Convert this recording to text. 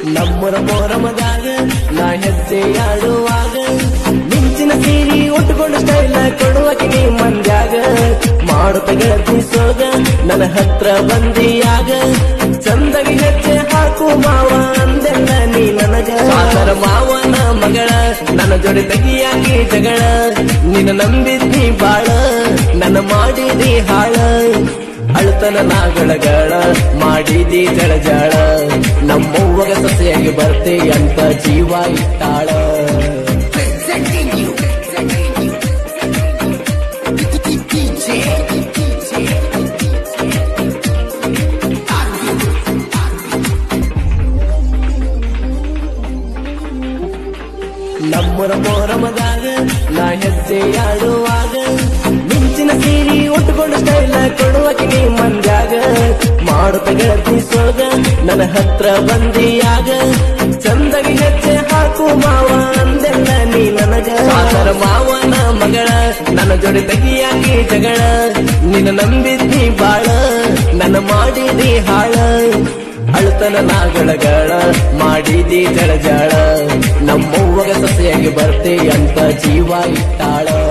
ನಮ್ಮರ ಮೊರಮದಾಗ ನಾ ಹೆಜ್ಜೆ ಆಡುವಾಗ ಮಿಂಚಿನ ಸೀರಿ ಉಟ್ಕೊಂಡು ಸ್ಟೈಲ ಕೊಡುವಕ್ಕೆ ನೀ ಮಂದ್ಯಾಗ ಮಾಡುತ್ತ ಗೆಳತಿ ಸೋಗ ನನ್ನ ಹತ್ರ ಬಂದಿಯಾಗ ಚಂದಗಿ ಹೆಜ್ಜೆ ಹಾಕು ಮಾವ ಅಂದೆಲ್ಲ ನೀ ನನಗ ಸಾದರ ಮಾವನ ಮಗಳ ನನ್ನ ಜೋಡಿ ತೆಗಿಯಾಗಿ ಜಗಳ ನಿನ್ನ ನಂಬಿದ್ದಿ ಬಾಳ ನನ್ನ ಮಾಡಿದಿ ಹಾಳ ಅಳುತನ ನಾಗಳಗಳ ಮಾಡಿದಿ ಜಳಜಾಳ ನಮ್ಮವ್ವಗ ಸೊಸೆಯಾಗಿ ಬರ್ತೆ ಅಂತ ಜೀವ ಇಟ್ಟಾಳ Presenting you. Presenting you. DJ. DJ. Arvind. ನಮ್ಮರ ಮೊರಮದಾಗ ನಾ ಹೆಜ್ಜೆ ಆಡುವಾಗ ಮಿಂಚಿನ ಸೀರಿ ಉಟ್ಕೊಂಡು ಸ್ಟೈಲ ಕೊಡುವಕ್ಕೆ ನೀ ಮಂದ್ಯಾಗ ಮಾಡುತ್ತ ಗೆಳತಿ ಸೋಗ ನನ್ನ ಹತ್ರ ಬಂದಿಯಾಗ ಚಂದಗಿ ಹೆಜ್ಜೆ ಹಾಕು ಮಾವ ಅಂದೆಲ್ಲ ನೀ ನನಗ ಸಾದರ ಮಾವನ ಮಗಳ ನನ್ನ ಜೋಡಿ ತೆಗಿಯಾಗಿ ಜಗಳ ನಿನ್ನ ನಂಬಿದ್ದಿ ಬಾಳ ನನ್ನ ಮಾಡಿದಿ ಹಾಳ ಅಳುತನ ನಾಗಳಗಳ ಮಾಡಿದಿ ಜಳಜಾಳ ನಮ್ಮವ್ವಗ ಸೊಸೆಯಾಗಿ ಬರ್ತೆ ಅಂತ ಜೀವ ಇಟ್ಟಾಳ